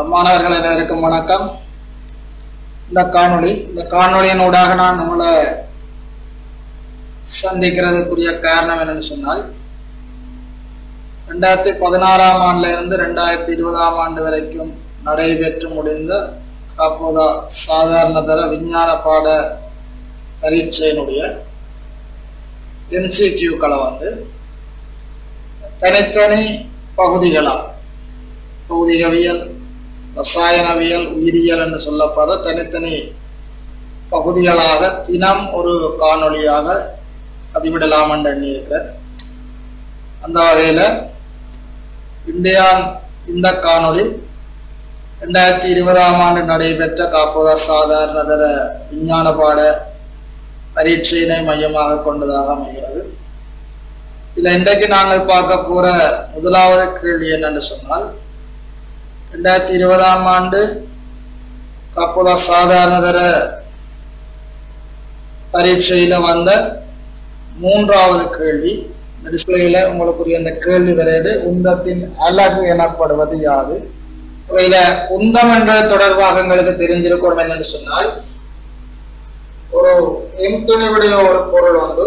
அஹ், மாணவர்கள் அனைவருக்கும் வணக்கம் இந்த காணொளி இந்த காணொளியின் ஊடாக நான் உங்களை சந்திக்கிறதுக்குரிய காரணம் என்னன்னு சொன்னால் ரெண்டாயிரத்தி பதினாறாம் ஆண்டுல இருந்து ரெண்டாயிரத்தி இருபதாம் ஆண்டு வரைக்கும் நடைபெற்று முடிந்த காப்போதா சாதாரணதர விஞ்ஞான பாட பரீட்சையினுடைய எம்சிக்யூக்களை வந்து தனித்தனி பகுதிகளாக பகுதிகவியல் ரசாயனவியல் உயிரியல் என்று சொல்லப்படுற தனித்தனி பகுதிகளாக தினம் ஒரு காணொளியாக பதிவிடலாம் என்று எண்ணியிருக்கிறேன் அந்த வகையில் இந்தியா இந்த காணொளி ரெண்டாயிரத்தி இருபதாம் ஆண்டு நடைபெற்ற காப்போதா சாதாரணதர விஞ்ஞான பாட பரீட்சையினை மையமாக கொண்டதாக அமைகிறது இதில் இன்றைக்கு நாங்கள் பார்க்க போற முதலாவது கேள்வி என்னன்னு சொன்னால் ரெண்டாயிரத்தி இருபதாம் ஆண்டு காப்போதா சாதாரணதர பரீட்சையில வந்த மூன்றாவது கேள்வி இந்த டிஸ்பிளேல உங்களுக்குரிய இந்த கேள்வி வருது உந்தத்தின் அழகு எனப்படுவது யாது இதில் உந்தம் என்ற தொடர்பாக எங்களுக்கு தெரிஞ்சிருக்கணும் என்னன்னு சொன்னால் ஒரு எம்துணிவுடைய ஒரு பொருள் வந்து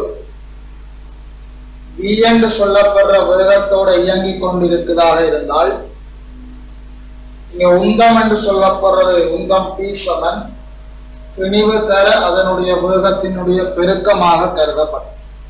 வி என்று சொல்லப்படுற வேகத்தோட இயங்கிக் கொண்டிருக்கிறதாக இருந்தால் இங்க உந்தம் என்று சொல்லப்படுறது உந்தம் பி சமன் திணிவு தர அதனுடைய வேகத்தினுடைய பெருக்கமாக கருதப்படும்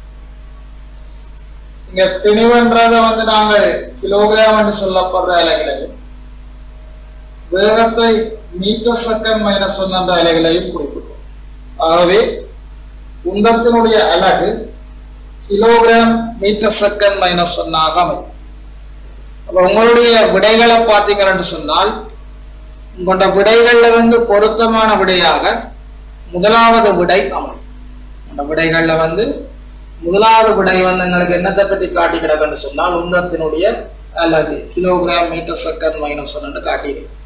இங்க திணிவுன்றதை வந்து நாங்கள் கிலோகிராம் என்று சொல்லப்படுற அலைகளையும் வேகத்தை மீட்டர் செகண்ட் மைனஸ் ஒன் என்ற அலைகளையும் குறிப்பிட்டோம் ஆகவே உந்தத்தினுடைய அலகு கிலோகிராம் மீட்டர் செகண்ட் மைனஸ் ஒன்னாக அமையும் அப்ப உங்களுடைய விடைகளை பார்த்தீங்கன்னு சொன்னால் உங்களோட விடைகள்ல வந்து பொருத்தமான விடையாக முதலாவது விடை அமையும் அந்த விடைகள்ல வந்து முதலாவது விடை வந்து எங்களுக்கு என்னத்தை பற்றி காட்டி கிடக்குன்னு சொன்னால் உந்தத்தினுடைய அலகு கிலோகிராம் மீட்டர் செகண்ட் மைனஸ் ஒன்று காட்டியிருக்கு